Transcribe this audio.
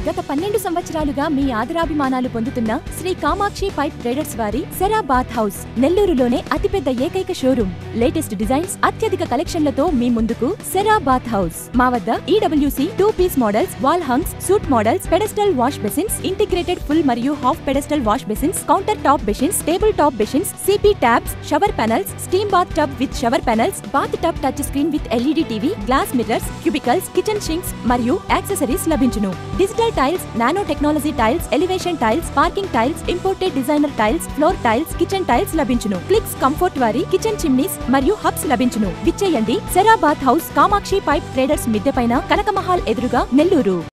గత పన్నెండు సంవత్సరాలుగా మీ ఆదరాభిమానాలు పొందుతున్న శ్రీ కామాక్షి పైప్ ట్రేడర్స్ వారి సెరా బాత్ హౌస్ నెల్లూరులోనే అతిపెద్ద ఏకైక షోరూమ్ లేటెస్ట్ డిజైన్స్ అత్యధిక కలెక్షన్లతో మీ ముందుకు సెరా బాత్ హౌస్ మా వద్ద EWC two piece models wall hungs suite models pedestal wash basins integrated full మరియు half pedestal wash basins counter top basins table top basins CP taps shower panels steam bath tub with shower panels bath tub touch screen with LED TV glass mirrors cubicles kitchen sinks మరియు accessories లభించును digital tiles nano technology tiles elevation tiles parking tiles imported designer tiles floor tiles kitchen tiles లభించును clicks comfort వారి kitchen chimneys మరియు hobs లభించును విచ్చేయండి Cera bath house Kamakshi pipe traders మిద్దె పైన కనకమహాల్ ఎదురుగా నెల్లూరు